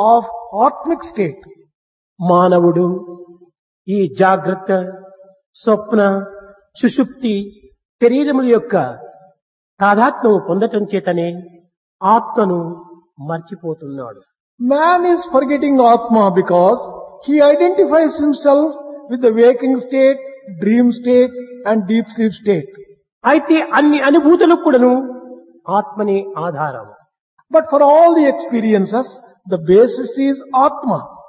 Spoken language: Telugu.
of Atmic state. మానవుడు ఈ జాగ్రత్త స్వప్న సుషుప్తి శరీరముల యొక్క తాదాత్మ్యము పొందటం చేతనే ఆత్మను మర్చిపోతున్నాడు Man is forgetting Atma because he identifies himself with the waking state, dream state and deep sleep state. అయితే అన్ని అనుభూతులకు కూడాను ఆత్మనే ఆధారం But for all the experiences, the basis is Atma.